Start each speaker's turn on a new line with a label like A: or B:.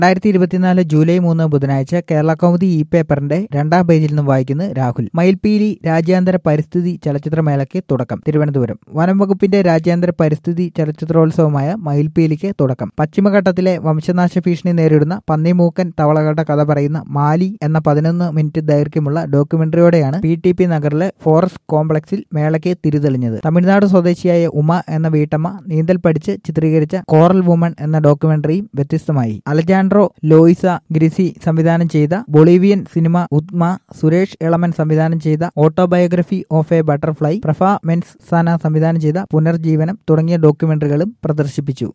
A: രണ്ടായിരത്തി ഇരുപത്തിനാല് ജൂലൈ മൂന്ന് ബുധനാഴ്ച കേരള കൗമുദി ഇ പേപ്പറിന്റെ രണ്ടാം പേജിൽ നിന്നും വായിക്കുന്നത് രാഹുൽ മയിൽപീലി രാജ്യാന്തര പരിസ്ഥിതി ചലച്ചിത്രമേളയ്ക്ക് തുടക്കം തിരുവനന്തപുരം വനം വകുപ്പിന്റെ രാജ്യാന്തര പരിസ്ഥിതി ചലച്ചിത്രോത്സവമായ മയിൽപീലിക്ക് തുടക്കം പശ്ചിമഘട്ടത്തിലെ വംശനാശ ഭീഷണി നേരിടുന്ന പന്നിമൂക്കൻ തവളകളുടെ കഥ പറയുന്ന മാലി എന്ന പതിനൊന്ന് മിനിറ്റ് ദൈർഘ്യമുള്ള ഡോക്യുമെന്ററിയോടെയാണ് പി ടി പി നഗറിലെ ഫോറസ്റ്റ് കോംപ്ലക്സിൽ മേളയ്ക്ക് തിരിതെളിഞ്ഞത് തമിഴ്നാട് സ്വദേശിയായ ഉമ എന്ന വീട്ടമ്മ നീന്തൽ പഠിച്ച് ചിത്രീകരിച്ച കോറൽ വുമൺ എന്ന ഡോക്യുമെന്ററിയും വ്യത്യസ്തമായി അലജാൻഡ്രോ ലോയിസ ഗ്രിസി സംവിധാനം ചെയ്ത Bolivian cinema Utama Suresh Elamon സംവിധാനം ചെയ്ത ഓട്ടോബയോഗ്രഫി ഓഫ് എ ബട്ടർഫ്ലൈ പ്രഫ മെൻസ് സാന സംവിധാനം ചെയ്ത പുനർജീവനം തുടങ്ങിയ ഡോക്യുമെന്ററികളും പ്രദർശിപ്പിച്ചു